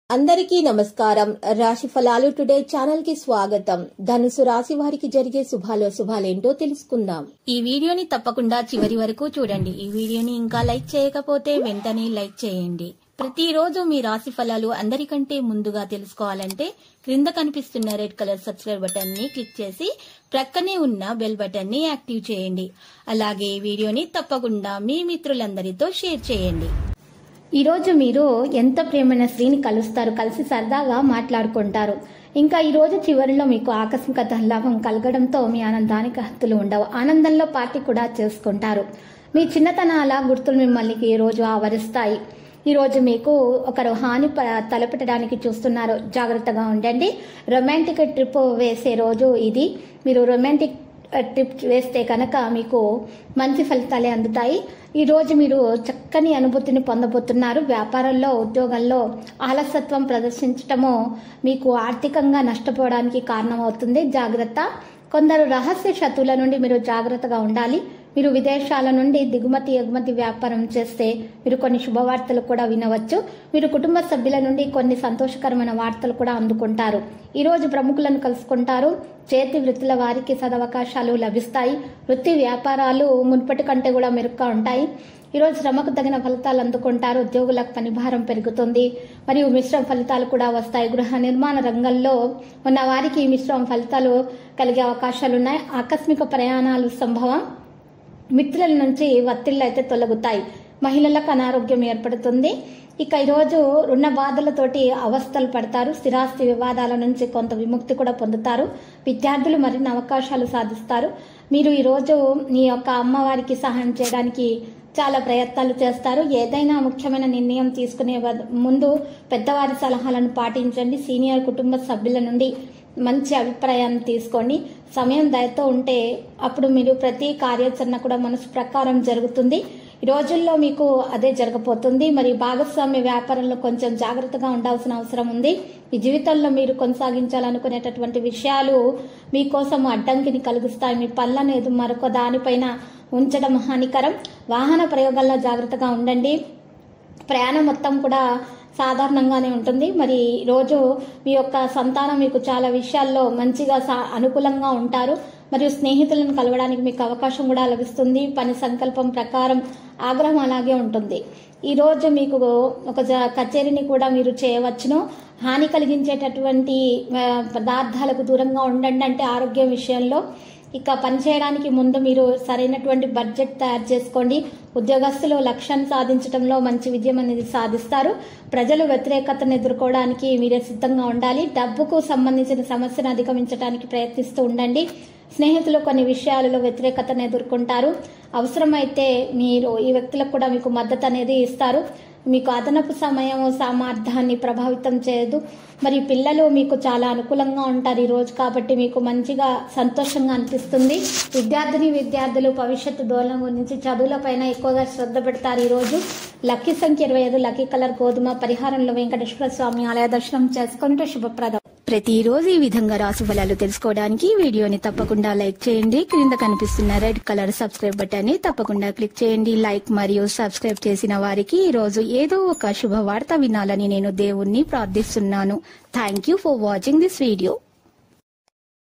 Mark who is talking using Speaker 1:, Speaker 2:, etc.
Speaker 1: అందరికీ నమస్కారం రాశి ఫలాలు టుడే ఛానల్ కి స్వాగతం ధనుసు రాశి వారికి జరిగే శుభాలో శుభాలేంటో తెలుసుకుందాం
Speaker 2: ఈ వీడియోని తప్పకుండా చివరి వరకు చూడండి ఈ వీడియోని ఇంకా లైక్ చేయకపోతే వెంటనే లైక్ చేయండి ప్రతిరోజు మీ రాశి ఫలాలు అందరికంటే ముందుగా తెలుసుకోవాలంటే క్రింద కనిపిస్తున్న రెడ్ కలర్ సబ్స్క్రైబ్ బటన్ ని క్లిక్ చేసి ప్రక్కనే ఉన్న బెల్ బటన్ ని యాక్టివ్ చేయండి అలాగే ఈ వీడియోని తప్పకుండా మీ మిత్రులందరితో షేర్ చేయండి
Speaker 3: ఈరోజు మీరు ఎంత ప్రేమైన స్త్రీని కలుస్తారు కలిసి సరదాగా మాట్లాడుకుంటారు ఇంకా ఈ రోజు చివరిలో మీకు ఆకస్మిక ధనలాభం కలగడంతో మీ ఆనందానికి హత్తులు ఉండవు ఆనందంలో పార్టీ కూడా చేసుకుంటారు మీ చిన్నతనాల గుర్తులు మిమ్మల్ని ఈ రోజు ఆవరిస్తాయి ఈ రోజు మీకు ఒకరు హాని ప- తలపెట్టడానికి చూస్తున్నారు జాగ్రత్తగా ఉండండి రొమాంటిక్ ట్రిప్ వేసే రోజు ఇది మీరు రొమాంటిక్ ట్రిప్ వేస్తే కనుక మీకు మంచి ఫలితాలే అందుతాయి ఈ రోజు మీరు చక్కని అనుభూతిని పొందబోతున్నారు వ్యాపారంలో ఉద్యోగంలో ఆలసత్వం ప్రదర్శించటము మీకు ఆర్థికంగా నష్టపోవడానికి కారణమవుతుంది జాగ్రత్త కొందరు రహస్య శత్రువుల నుండి మీరు జాగ్రత్తగా ఉండాలి మీరు విదేశాల నుండి దిగుమతి ఎగుమతి వ్యాపారం చేస్తే మీరు కొన్ని శుభవార్తలు కూడా వినవచ్చు మీరు కుటుంబ సభ్యుల నుండి కొన్ని సంతోషకరమైన వార్తలు కూడా అందుకుంటారు ఈ రోజు ప్రముఖులను కలుసుకుంటారు చేతి వృత్తుల వారికి సదవకాశాలు లభిస్తాయి వృత్తి వ్యాపారాలు మునుపటి కంటే కూడా మెరుగ్గా ఉంటాయి ఈరోజు శ్రమకు తగిన ఫలితాలు అందుకుంటారు ఉద్యోగులకు పనిభారం పెరుగుతుంది మరియు మిశ్రమ ఫలితాలు కూడా వస్తాయి గృహ నిర్మాణ రంగంలో ఉన్న వారికి ఈ మిశ్రమ ఫలితాలు కలిగే అవకాశాలు ఉన్నాయి ఆకస్మిక ప్రయాణాలు సంభవం మిత్రుల నుంచి ఒత్తిళ్లు అయితే తొలగుతాయి మహిళలకు అనారోగ్యం ఏర్పడుతుంది ఇక ఈరోజు రుణ బాధలతోటి అవస్థలు పడతారు స్థిరాస్తి వివాదాల నుంచి కొంత విముక్తి కూడా పొందుతారు విద్యార్థులు మరిన్ని అవకాశాలు సాధిస్తారు మీరు ఈరోజు మీ యొక్క అమ్మవారికి సహాయం చేయడానికి చాలా ప్రయత్నాలు చేస్తారు ఏదైనా ముఖ్యమైన నిర్ణయం తీసుకునే వద- ముందు పెద్దవారి సలహాలను పాటించండి సీనియర్ కుటుంబ సభ్యుల నుండి మంచి అభిప్రాయాన్ని తీసుకోండి సమయం దయతో ఉంటే అప్పుడు మీరు ప్రతి కార్యాచరణ కూడా మనసు ప్రకారం జరుగుతుంది ఈ రోజుల్లో మీకు అదే జరగబోతుంది మరి భాగస్వామ్య వ్యాపారంలో కొంచెం జాగ్రత్తగా ఉండాల్సిన అవసరం ఉంది ఈ జీవితంలో మీరు కొనసాగించాలనుకునేటటువంటి విషయాలు మీకోసం అడ్డంకిని కలిగిస్తాయి మీ పనులను ఏదో మరొక దానిపైన ఉంచడం హానికరం వాహన ప్రయోగాల్లో జాగ్రత్తగా ఉండండి ప్రయాణం మొత్తం కూడా సాధారణంగానే ఉంటుంది మరి ఈ రోజు మీ యొక్క సంతానం మీకు చాలా విషయాల్లో మంచిగా సా- అనుకూలంగా ఉంటారు మరియు స్నేహితులను కలవడానికి మీకు అవకాశం కూడా లభిస్తుంది పని సంకల్పం ప్రకారం ఆగ్రహం అలాగే ఉంటుంది ఈ రోజు మీకు ఒక జ- కచేరీని కూడా మీరు చేయవచ్చును హాని కలిగించేటటువంటి ఆ, పదార్థాలకు దూరంగా ఉండండి అంటే ఆరోగ్యం విషయంలో ఇక పనిచేయడానికి ముందు మీరు సరైనటువంటి బడ్జెట్ తయారు చేసుకోండి ఉద్యోగస్తులు లక్ష్యాన్ని సాధించడంలో మంచి విజయం అనేది సాధిస్తారు ప్రజలు వ్యతిరేకతను ఎదుర్కోవడానికి మీరే సిద్ధంగా ఉండాలి డబ్బుకు సంబంధించిన సమస్యను అధిగమించడానికి ప్రయత్నిస్తూ ఉండండి స్నేహితులు కొన్ని విషయాలలో వ్యతిరేకతను ఎదుర్కొంటారు అవసరమైతే మీరు ఈ వ్యక్తులకు కూడా మీకు మద్దతు అనేది ఇస్తారు మీకు అదనపు సమయం సామర్థ్యాన్ని ప్రభావితం చేయదు మరి పిల్లలు మీకు చాలా అనుకూలంగా ఉంటారు ఈ రోజు కాబట్టి మీకు మంచిగా సంతోషంగా అనిపిస్తుంది విద్యార్థిని విద్యార్థులు భవిష్యత్తు దోళన గురించి చదువులపైన ఎక్కువగా శ్రద్ధ పెడతారు ఈ రోజు లక్కీ సంఖ్య ఇరవై ఐదు లక్కీ కలర్ గోధుమ పరిహారంలో వెంకటేశ్వర స్వామి ఆలయ దర్శనం చేసుకుంటే శుభప్రదం
Speaker 2: ప్రతిరోజు ఈ విధంగా రాశి ఫలాలు తెలుసుకోవడానికి ఈ వీడియోని తప్పకుండా లైక్ చేయండి క్రింద కనిపిస్తున్న రెడ్ కలర్ సబ్స్క్రైబ్ బటన్ ని తప్పకుండా క్లిక్ చేయండి లైక్ మరియు సబ్స్క్రైబ్ చేసిన వారికి ఈ రోజు ఏదో ఒక శుభవార్త వినాలని నేను దేవుణ్ణి ప్రార్థిస్తున్నాను thank you for watching this video